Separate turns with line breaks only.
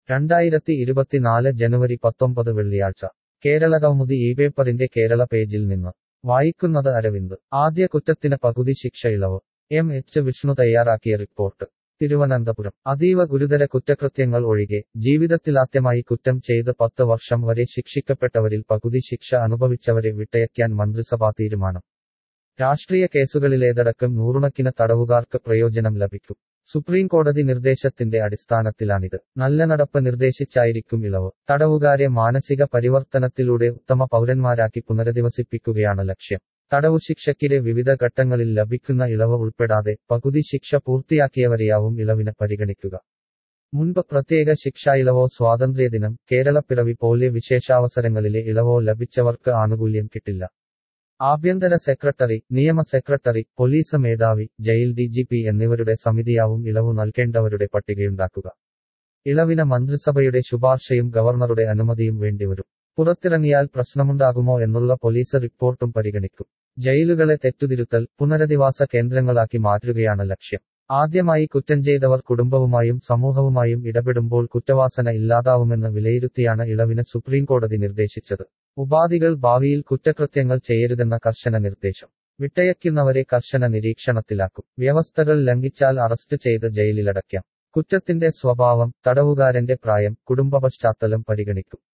രണ്ടായിരത്തി ഇരുപത്തിനാല് ജനുവരി പത്തൊമ്പത് വെള്ളിയാഴ്ച കേരള കൗമുദി ഈ പേപ്പറിന്റെ കേരള പേജിൽ നിന്ന് വായിക്കുന്നത് അരവിന്ദ് ആദ്യ കുറ്റത്തിന് പകുതി ശിക്ഷ ഇളവ് എം എച്ച് വിഷ്ണു തയ്യാറാക്കിയ റിപ്പോർട്ട് തിരുവനന്തപുരം അതീവ ഗുരുതര കുറ്റകൃത്യങ്ങൾ ഒഴികെ ജീവിതത്തിലാദ്യമായി കുറ്റം ചെയ്ത് പത്ത് വർഷം വരെ ശിക്ഷിക്കപ്പെട്ടവരിൽ പകുതി ശിക്ഷ അനുഭവിച്ചവരെ വിട്ടയയ്ക്കാൻ മന്ത്രിസഭാ തീരുമാനം രാഷ്ട്രീയ കേസുകളിലേതടക്കം നൂറുണക്കിന് തടവുകാർക്ക് പ്രയോജനം ലഭിക്കും സുപ്രീം കോടതി നിർദ്ദേശത്തിന്റെ അടിസ്ഥാനത്തിലാണിത് നല്ല നടപ്പ് നിർദ്ദേശിച്ചായിരിക്കും ഇളവ് തടവുകാരെ മാനസിക പരിവർത്തനത്തിലൂടെ ഉത്തമ പൗരന്മാരാക്കി പുനരധിവസിപ്പിക്കുകയാണ് ലക്ഷ്യം തടവു ശിക്ഷയ്ക്കിടെ വിവിധ ഘട്ടങ്ങളിൽ ലഭിക്കുന്ന ഇളവ് ഉൾപ്പെടാതെ പകുതി ശിക്ഷ പൂർത്തിയാക്കിയവരെയാവും ഇളവിന് പരിഗണിക്കുക മുൻപ് പ്രത്യേക ശിക്ഷാ ഇളവോ സ്വാതന്ത്ര്യദിനം കേരളപ്പിറവി പോലെ വിശേഷാവസരങ്ങളിലെ ഇളവോ ലഭിച്ചവർക്ക് ആനുകൂല്യം കിട്ടില്ല ആഭ്യന്തര സെക്രട്ടറി നിയമ സെക്രട്ടറി പോലീസ് മേധാവി ജയിൽ ഡിജിപി എന്നിവരുടെ സമിതിയാവും ഇളവു നൽകേണ്ടവരുടെ പട്ടികയുണ്ടാക്കുക ഇളവിന് മന്ത്രിസഭയുടെ ശുപാർശയും ഗവർണറുടെ അനുമതിയും വേണ്ടിവരും പുറത്തിറങ്ങിയാൽ പ്രശ്നമുണ്ടാകുമോ എന്നുള്ള പോലീസ് റിപ്പോർട്ടും പരിഗണിക്കും ജയിലുകളെ തെറ്റുതിരുത്തൽ പുനരധിവാസ കേന്ദ്രങ്ങളാക്കി മാറ്റുകയാണ് ലക്ഷ്യം ആദ്യമായി കുറ്റം ചെയ്തവർ കുടുംബവുമായും സമൂഹവുമായും ഇടപെടുമ്പോൾ കുറ്റവാസന ഇല്ലാതാവുമെന്ന് വിലയിരുത്തിയാണ് ഇളവിന് സുപ്രീംകോടതി നിർദ്ദേശിച്ചത് ഉപാധികൾ ഭാവിയിൽ കുറ്റകൃത്യങ്ങൾ ചെയ്യരുതെന്ന കർശന നിർദ്ദേശം വിട്ടയക്കുന്നവരെ കർശന നിരീക്ഷണത്തിലാക്കും വ്യവസ്ഥകൾ ലംഘിച്ചാൽ അറസ്റ്റ് ചെയ്ത് ജയിലിലടയ്ക്കാം കുറ്റത്തിന്റെ സ്വഭാവം തടവുകാരന്റെ പ്രായം കുടുംബ പശ്ചാത്തലം പരിഗണിക്കും